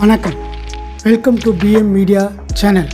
வணக்கம் welcome to PM media channel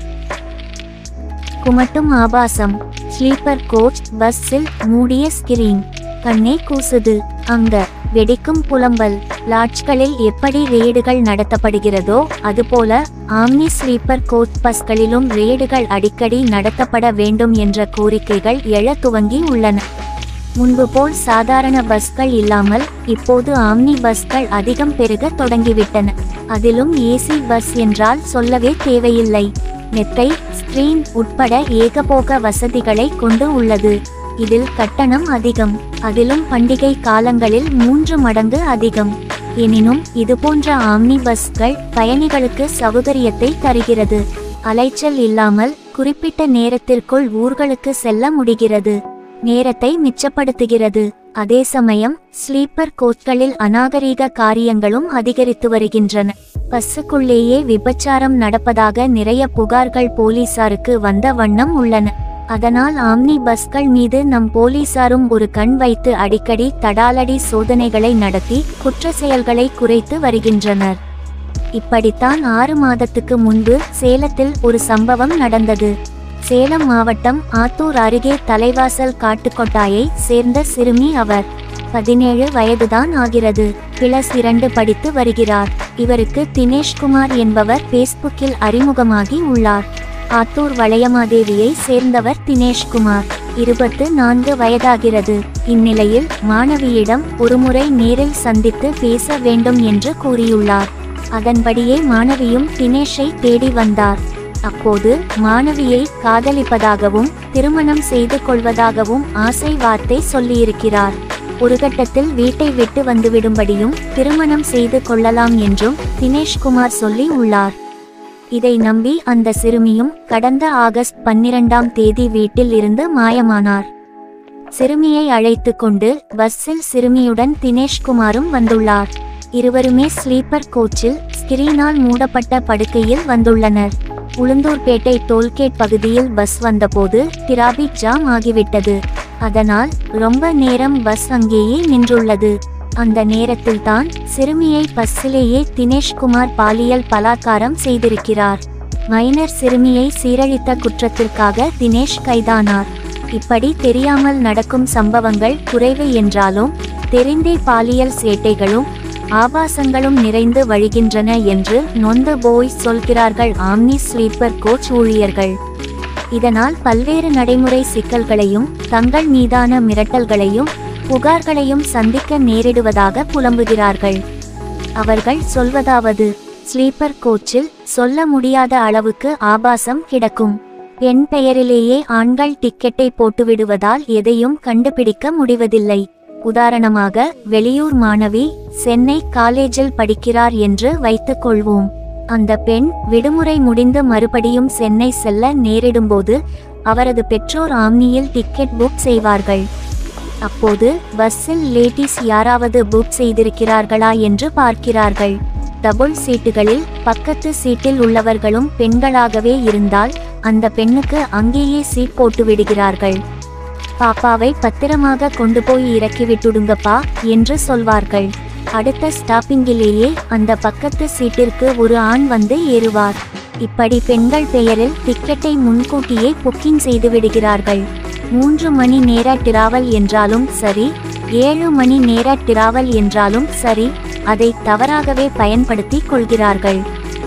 குமட்டும் ஆபாசம் ஸ்லீப்பர் கோச் பஸ்ஸில் மூடிய ஸ்கிரீன் கண்ணே கூசுது அங்க வெடிக்கும் புலம்பல் லாட்ஜ்களில் எப்படி ரெய்டுகள் நடத்தப்படுகிறதோ அதுபோல ஆம்னி ஸ்லீப்பர் கோச் பஸ்களிலும் ரெய்டுகள் அடிக்கடி நடத்தப்பட வேண்டும் என்ற கோரிக்கைகள் எழத் துவங்கி உள்ளன முன்பு போல் சாதாரண பஸ்கள் இல்லாமல் இப்போது ஆம்னி பஸ்கள் அதிகம் பெருக தொடங்கிவிட்டன அதிலும் ஏசி பஸ் என்றால் சொல்லவே தேவையில்லை மெத்தை ஸ்கிரீன் உட்பட ஏகபோக வசதிகளை கொண்டு உள்ளது இதில் கட்டணம் அதிகம் அதிலும் பண்டிகை காலங்களில் மூன்று மடங்கு அதிகம் எனினும் இதுபோன்ற ஆம்னி பஸ்கள் பயணிகளுக்கு சௌகரியத்தை தருகிறது அலைச்சல் இல்லாமல் குறிப்பிட்ட நேரத்திற்குள் ஊர்களுக்கு செல்ல முடிகிறது நேரத்தை மிச்சப்படுத்துகிறது அதே சமயம் ஸ்லீப்பர் கோச்களில் அநாகரீக காரியங்களும் அதிகரித்து வருகின்றன பஸ்ஸுக்குள்ளேயே விபச்சாரம் நடப்பதாக நிறைய புகார்கள் போலீசாருக்கு வந்த வண்ணம் உள்ளன அதனால் ஆம்னி பஸ்கள் மீது நம் போலீசாரும் ஒரு கண் வைத்து அடிக்கடி தடாலடி சோதனைகளை நடத்தி குற்ற செயல்களை குறைத்து வருகின்றனர் இப்படித்தான் ஆறு மாதத்துக்கு முன்பு சேலத்தில் ஒரு சம்பவம் நடந்தது சேலம் மாவட்டம் ஆத்தூர் அருகே தலைவாசல் காட்டுக்கொட்டாயை சேர்ந்த சிறுமி அவர் பதினேழு வயதுதான் ஆகிறது பிளஸ் இரண்டு படித்து வருகிறார் இவருக்கு தினேஷ்குமார் என்பவர் பேஸ்புக்கில் அறிமுகமாகி உள்ளார் ஆத்தூர் வளையமாதேவியை சேர்ந்தவர் தினேஷ்குமார் இருபத்து நான்கு வயதாகிறது இந்நிலையில் மாணவியிடம் ஒருமுறை நேரில் சந்தித்து பேச வேண்டும் என்று கூறியுள்ளார் அதன்படியே மாணவியும் தினேஷை தேடி வந்தார் அப்போது மாணவியை காதலிப்பதாகவும் திருமணம் செய்து கொள்வதாகவும் ஆசை வார்த்தை சொல்லியிருக்கிறார் ஒரு கட்டத்தில் வீட்டை விட்டு வந்துவிடும்படியும் திருமணம் செய்து கொள்ளலாம் என்றும் தினேஷ்குமார் சொல்லி உள்ளார் இதை நம்பி அந்த சிறுமியும் கடந்த ஆகஸ்ட் பன்னிரண்டாம் தேதி வீட்டில் இருந்து மாயமானார் சிறுமியை அழைத்து கொண்டு பஸ்ஸில் சிறுமியுடன் தினேஷ்குமாரும் வந்துள்ளார் இருவருமே ஸ்லீப்பர் கோச்சில் ஸ்கிரீனால் மூடப்பட்ட படுக்கையில் வந்துள்ளனர் உளுந்தூர்பேட்டை டோல்கேட் பகுதியில் பஸ் வந்தபோது டிராபிக் ஜாம் ஆகிவிட்டது அதனால் ரொம்ப நேரம் பஸ் அங்கேயே நின்றுள்ளது அந்த நேரத்தில் தான் சிறுமியை பஸ்ஸிலேயே தினேஷ்குமார் பாலியல் பலாத்காரம் செய்திருக்கிறார் மைனர் சிறுமியை சீரழித்த குற்றத்திற்காக தினேஷ் கைதானார் இப்படி தெரியாமல் நடக்கும் சம்பவங்கள் குறைவு என்றாலும் தெரிந்தே பாலியல் சேட்டைகளும் ஆபாசங்களும் நிறைந்து வழிகின்றன என்று நொந்த போய் சொல்கிறார்கள் ஆம்னி ஸ்லீப்பர் கோச் ஊழியர்கள் இதனால் பல்வேறு நடைமுறை சிக்கல்களையும் தங்கள் மீதான மிரட்டல்களையும் புகார்களையும் சந்திக்க நேரிடுவதாக புலம்புகிறார்கள் அவர்கள் சொல்வதாவது ஸ்லீப்பர் கோச்சில் சொல்ல முடியாத அளவுக்கு ஆபாசம் கிடக்கும் பெண் பெயரிலேயே ஆண்கள் டிக்கெட்டை போட்டுவிடுவதால் எதையும் கண்டுபிடிக்க முடிவதில்லை உதாரணமாக வெளியூர் மாணவி சென்னை காலேஜில் படிக்கிறார் என்று வைத்துக் கொள்வோம் அந்த பெண் விடுமுறை முடிந்து மறுபடியும் சென்னை செல்ல நேரிடும்போது அவரது பெற்றோர் ஆம்னியில் டிக்கெட் புக் செய்வார்கள் அப்போது பஸ்ஸில் லேடிஸ் யாராவது புக் செய்திருக்கிறார்களா என்று பார்க்கிறார்கள் டபுள் சீட்டுகளில் பக்கத்து சீட்டில் உள்ளவர்களும் பெண்களாகவே இருந்தால் அந்த பெண்ணுக்கு அங்கேயே சீட் போட்டு விடுகிறார்கள் பாப்பாவை பத்திரமாக கொண்டு போய் இறக்கி விட்டுடுங்கப்பா என்று சொல்வார்கள் அடுத்த ஸ்டாப்பிங்கிலேயே அந்த பக்கத்து சீட்டிற்கு ஒரு ஆண் வந்து ஏறுவார் இப்படி பெண்கள் பெயரில் டிக்கெட்டை முன்கூட்டியே புக்கிங் செய்து விடுகிறார்கள் மூன்று மணி நேர டிராவல் என்றாலும் சரி ஏழு மணி நேர டிராவல் என்றாலும் சரி அதை தவறாகவே பயன்படுத்தி கொள்கிறார்கள்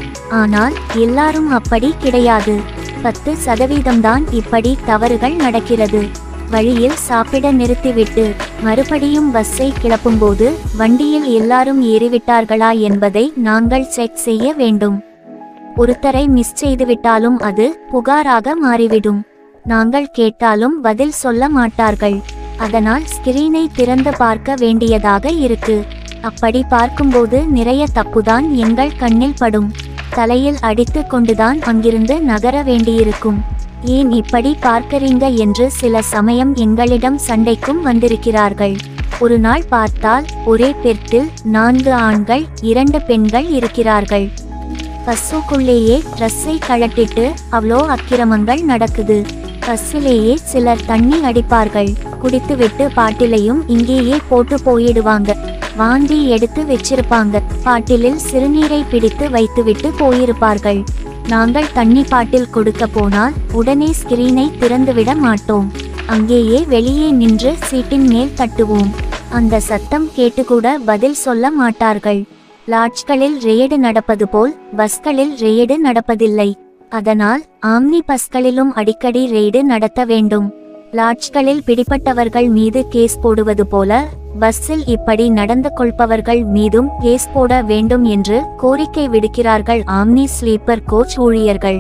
ஆனால் எல்லாரும் அப்படி கிடையாது பத்து சதவீதம்தான் இப்படி தவறுகள் நடக்கிறது வழியில் சாப்பிட நிறுத்திவிட்டு மறுபடியும் பஸ்ஸை கிளப்பும்போது வண்டியில் எல்லாரும் ஏறிவிட்டார்களா என்பதை நாங்கள் செக் செய்ய வேண்டும் ஒருத்தரை மிஸ் செய்துவிட்டாலும் அது புகாராக மாறிவிடும் நாங்கள் கேட்டாலும் பதில் சொல்ல மாட்டார்கள் அதனால் ஸ்கிரீனை திறந்து பார்க்க வேண்டியதாக இருக்கு அப்படி பார்க்கும்போது நிறைய தப்புதான் எங்கள் கண்ணில் படும் தலையில் அடித்து கொண்டுதான் அங்கிருந்து நகர வேண்டியிருக்கும் ஏன் இப்படி பார்க்கறீங்க என்று சில சமயம் எங்களிடம் சண்டைக்கும் வந்திருக்கிறார்கள் ஒரு நாள் பார்த்தால் ஒரே பெர்த்தில் நான்கு ஆண்கள் இரண்டு பெண்கள் இருக்கிறார்கள் பஸ்ஸுக்குள்ளேயே ட்ரெஸ்ஸை கழட்டிட்டு அவ்வளோ அக்கிரமங்கள் நடக்குது பஸ்ஸிலேயே சிலர் தண்ணி அடிப்பார்கள் குடித்துவிட்டு பாட்டிலையும் இங்கேயே போட்டு போயிடுவாங்க வாந்தி எடுத்து வச்சிருப்பாங்க பாட்டிலில் சிறுநீரை பிடித்து வைத்துவிட்டு போயிருப்பார்கள் நாங்கள் தண்ணி பாட்டில் கொடுக்க போனால் உடனே ஸ்கிரீனை திறந்துவிட மாட்டோம் அங்கேயே வெளியே நின்று சீட்டின் மேல் தட்டுவோம் அந்த சத்தம் கேட்டுக்கூட பதில் சொல்ல மாட்டார்கள் லாட்ஜ்களில் ரெய்டு நடப்பது போல் பஸ்களில் ரெய்டு நடப்பதில்லை அதனால் ஆம்னி பஸ்களிலும் அடிக்கடி ரெய்டு நடத்த வேண்டும் லாட்ஜ்களில் பிடிப்பட்டவர்கள் மீது கேஸ் போடுவது போல பஸ்ஸில் இப்படி நடந்து கொள்பவர்கள் மீதும் கேஸ் போட வேண்டும் என்று கோரிக்கை விடுக்கிறார்கள் ஆம்னி ஸ்லீப்பர் கோச் ஊழியர்கள்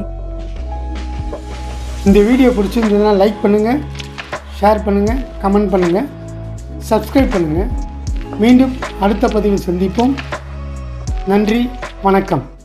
இந்த வீடியோ பிடிச்சிருந்ததுன்னா லைக் பண்ணுங்கள் ஷேர் பண்ணுங்கள் கமெண்ட் பண்ணுங்கள் சப்ஸ்கிரைப் பண்ணுங்கள் மீண்டும் அடுத்த பதிவில் சந்திப்போம் நன்றி வணக்கம்